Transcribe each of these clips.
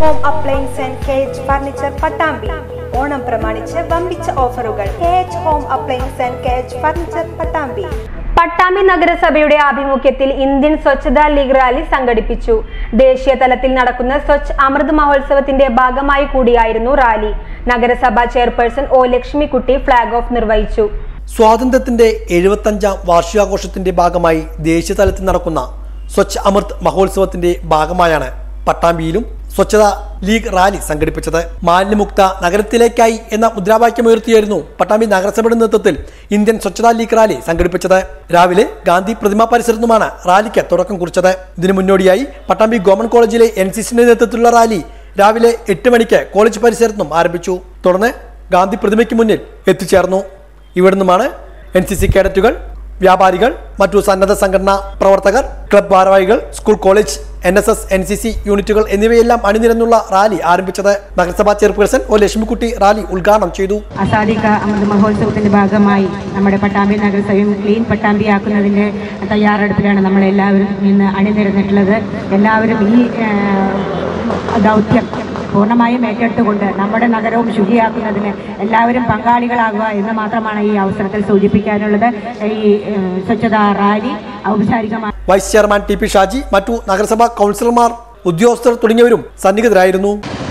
home appliance and K H furniture Pattambi Onam പ്രമാണിച്ച് വമ്പിച്ച ഓഫറുകൾ K H home appliance and K H furniture Pattambi Pattambi നഗരസഭയുടെ ആഭിമുഖ്യത്തിൽ ഇന്ത്യൻ സ്വച്ഛതാ ലീഗ് റാലി സംഘടിപ്പിച്ചു ദേശീയ തലത്തിൽ നടക്കുന്ന സ്വച്ഛ് അമൃത് മഹോത്സവത്തിന്റെ ഭാഗമായി കൂടിയായിരുന്നു റാലി നഗരസഭാ chairperson O Lakshmikutty flag off നിർവഹിച്ചു സ്വാതന്ത്ര്യത്തിന്റെ എഴുപത്തഞ്ചാം വാർഷികാഘോഷത്തിന്റെ ഭാഗമായി ദേശീയതലത്തിൽ നടക്കുന്ന സ്വച്ഛ് അമൃത് മഹോത്സവത്തിന്റെ ഭാഗമായാണ് പട്ടാമ്പിയിലും സ്വച്ഛതാ ലീഗ് റാലി സംഘടിപ്പിച്ചത് മാലിന്യമുക്ത നഗരത്തിലേക്കായി എന്ന മുദ്രാവാക്യമുയർത്തിയായിരുന്നു പട്ടാമ്പി നഗരസഭയുടെ നേതൃത്വത്തിൽ ഇന്ത്യൻ സ്വച്ഛതാ ലീഗ് റാലി സംഘടിപ്പിച്ചത് രാവിലെ ഗാന്ധി പ്രതിമ പരിസരത്തുമാണ് റാലിക്ക് തുടക്കം കുറിച്ചത് ഇതിനു മുന്നോടിയായി പട്ടാമ്പി ഗവൺമെന്റ് കോളേജിലെ എൻ സി സിന്റെ നേതൃത്വത്തിലുള്ള റാലി രാവിലെ എട്ട് മണിക്ക് കോളേജ് പരിസരത്തും ആരംഭിച്ചു തുടർന്ന് ഗാന്ധി പ്രതിമയ്ക്ക് മുന്നിൽ എത്തിച്ചേർന്നു ഇവിടെ നിന്നുമാണ് എൻ സി സി കേഡറ്റുകൾ വ്യാപാരികൾ മറ്റു സന്നദ്ധ സംഘടനാ പ്രവർത്തകർ ക്ലബ് ഭാരവാഹികൾ school college N S S N C C യൂണിറ്റുകൾ എന്നിവയെല്ലാം അണിനിരന്നുള്ള റാലി ആരംഭിച്ചത് നഗരസഭാ ചെയർപേഴ്സൺ ഒ ലക്ഷ്മിക്കുട്ടി റാലി ഉദ്ഘാടനം ചെയ്തു അസാദിക അമൃത് മഹോത്സവത്തിന്റെ ഭാഗമായി നമ്മുടെ പട്ടാമ്പി നഗരസഭയും ക്ലീൻ പട്ടാമ്പിയാക്കുന്നതിന്റെ തയ്യാറെടുപ്പിലാണ് നമ്മൾ എല്ലാവരും ഇന്ന് അണിനിരന്നിട്ടുള്ളത് എല്ലാവരും ഈ ആ, ദൗത്യം പൂർണ്ണമായും ഏറ്റെടുത്തുകൊണ്ട് നമ്മുടെ നഗരവും ശുചിയാക്കുന്നതിന് എല്ലാവരും പങ്കാളികളാകുക എന്ന് മാത്രമാണ് ഈ അവസരത്തിൽ സൂചിപ്പിക്കാനുള്ളത് ഈ ഏ, സ്വച്ഛതാ റാലി ഔപചാരികമായി vice chairman T P Shaji മറ്റു നഗരസഭാ കൗൺസിലർമാർ ഉദ്യോഗസ്ഥർ തുടങ്ങിയവരും സന്നിഹിതരായിരുന്നു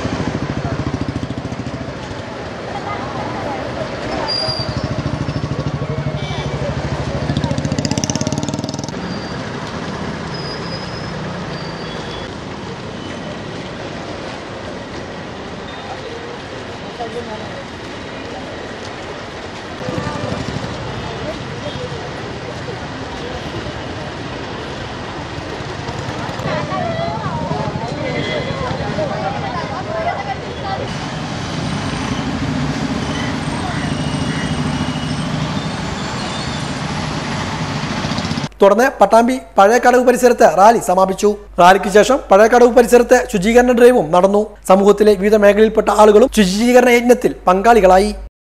തുടർന്ന് പട്ടാമ്പി പഴയക്കടവ് പരിസരത്ത് റാലി സമാപിച്ചു റാലിക്ക് ശേഷം പഴയക്കടവ് പരിസരത്ത് ശുചീകരണ ഡ്രൈവും നടന്നു സമൂഹത്തിലെ വിവിധ മേഖലയിൽപ്പെട്ട ആളുകളും ശുചീകരണ യജ്ഞത്തിൽ പങ്കാളികളായി